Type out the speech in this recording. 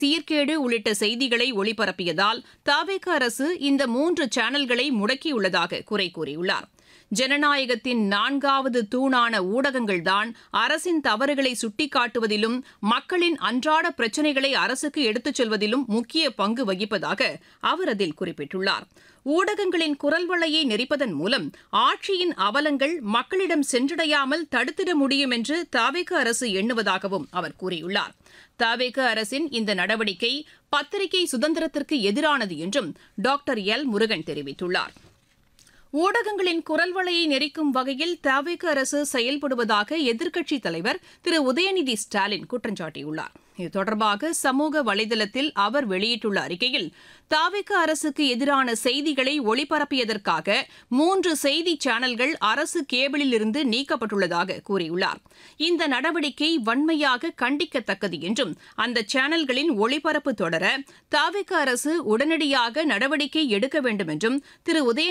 சீர்கேடு உள்ளிட்ட செய்திகளை ஒளிபரப்பியதால் தாவேக அரசு இந்த மூன்று சேனல்களை முடக்கியுள்ளதாக குறை கூறியுள்ளார் ஜனநாயகத்தின் நான்காவது தூணான ஊடகங்கள்தான் அரசின் தவறுகளை சுட்டிக்காட்டுவதிலும் மக்களின் அன்றாட பிரச்சினைகளை அரசுக்கு எடுத்துச் செல்வதிலும் முக்கிய பங்கு வகிப்பதாக அவர் அதில் குறிப்பிட்டுள்ளார் ஊடகங்களின் குரல் வளையை நெறிப்பதன் மூலம் ஆட்சியின் அவலங்கள் மக்களிடம் சென்றடையாமல் தடுத்திட முடியும் என்று தாவேக அரசு எண்ணுவதாகவும் அவர் கூறியுள்ளார் தாவேக அரசின் இந்த நடவடிக்கை பத்திரிகை சுதந்திரத்திற்கு எதிரானது என்றும் டாக்டர் எல் முருகன் தெரிவித்துள்ளார் ஊடகங்களின் குரல் வளையை நெறிக்கும் வகையில் தவிக அரசு செயல்படுவதாக எதிர்க்கட்சித் தலைவர் திரு உதயநிதி ஸ்டாலின் குற்றம் சாட்டியுள்ளார் இது தொடர்பாக சமூக வலைதளத்தில் அவர் வெளியிட்டுள்ள அறிக்கையில் தாவிக அரசுக்கு எதிரான செய்திகளை ஒளிபரப்பியதற்காக மூன்று செய்தி சேனல்கள் அரசு கேபிளில் இருந்து நீக்கப்பட்டுள்ளதாக கூறியுள்ளார் இந்த நடவடிக்கை வன்மையாக கண்டிக்கத்தக்கது என்றும் அந்த சேனல்களின் ஒளிபரப்பு தொடர தாவிக அரசு உடனடியாக நடவடிக்கை எடுக்க வேண்டும் என்றும் திரு உதய